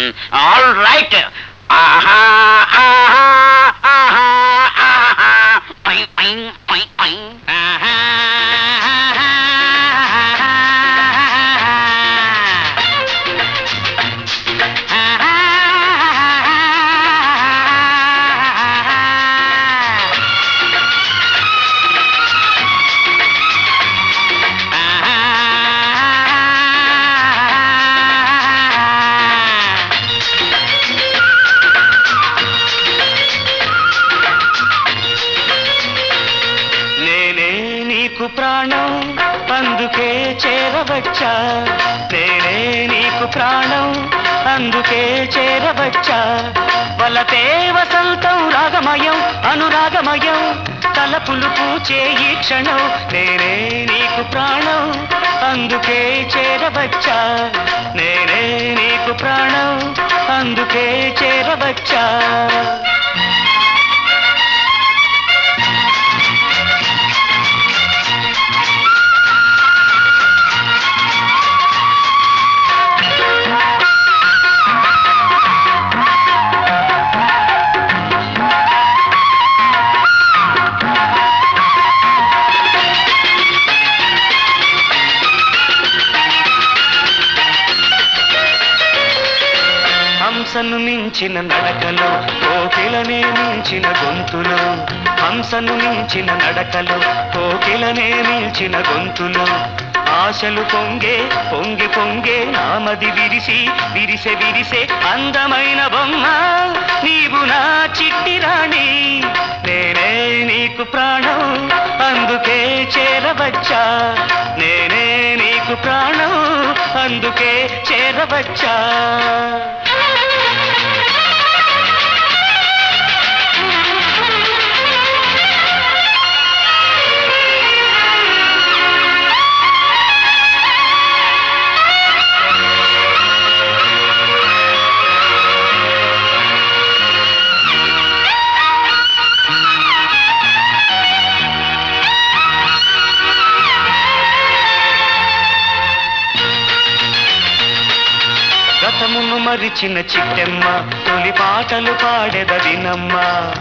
all right ఆహా ఆహా ఆహా ఆహా పై పై పై పై ఆహా నేనే నీకు ప్రాణం అందుకే చేరవచ్చా నేనే నీకు ప్రాణం అందుకే చేరవచ్చా వలతే వసంతం రాగమయం అనురాగమయం తలపులు పూచే ఈ క్షణం నేనే నీకు ప్రాణం అందుకే చేరవచ్చా నేనే నీకు ప్రాణం అందుకే చేరవచ్చా హంసను మించిన నడకలు కోకిలనే మించిన గొంతులు హంసను మించిన నడకలు కోకిలనే మించిన గొంతులు ఆశలు పొంగే పొంగి పొంగే నామది విరిసి విరిసె విరిసే అందమైన బొమ్మ నీవు నా చిట్టి రాణి నేనే నీకు ప్రాణం అందుకే చేరవచ్చా నేనే నీకు ప్రాణం అందుకే చేరవచ్చా గతమును మరిచిన చిట్టెమ్మ తొలి పాటలు పాడెద వినమ్మ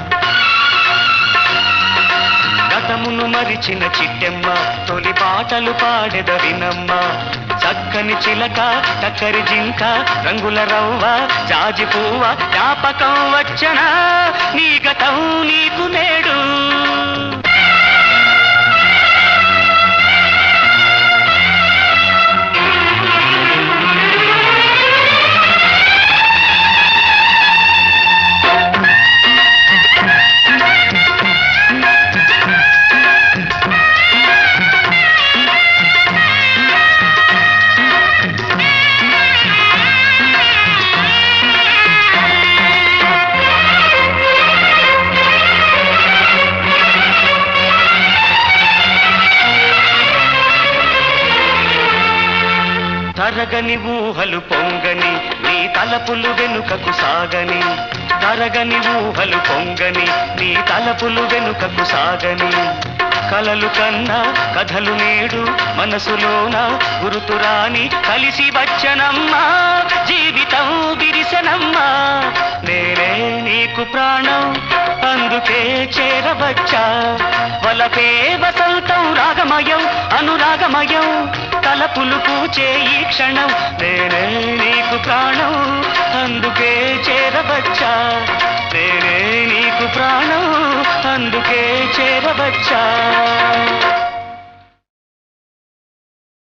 గతమును మరిచిన చిట్టెమ్మ తొలి పాటలు పాడెద వినమ్మ చక్కని చిలక చక్కరి జింక రంగుల రవ్వ జాజి పువ్వ జ్ఞాపకం వచ్చనా నీ గతం నీకు నేడు తరగని ఊహలు పొంగని నీ తలపులు వెనుకకు సాగని తరగని ఊహలు పొంగని నీ తలపులు వెనుకకు సాగని కలలు కన్నా కథలు నేడు మనసులోన గురుతురాని కలిసి వచ్చనమ్మా జీవితం విరిసనమ్మా నేనే నీకు ప్రాణం అందుకే చేరవచ్చా వలపే వసంతం రాగమయం అనురాగమయం తలపులు పూచే ఈ క్షణం నేనే నీకు ప్రాణం అందుకే చేరవచ్చా నేనే నీకు ప్రాణం అందుకే చేరవచ్చా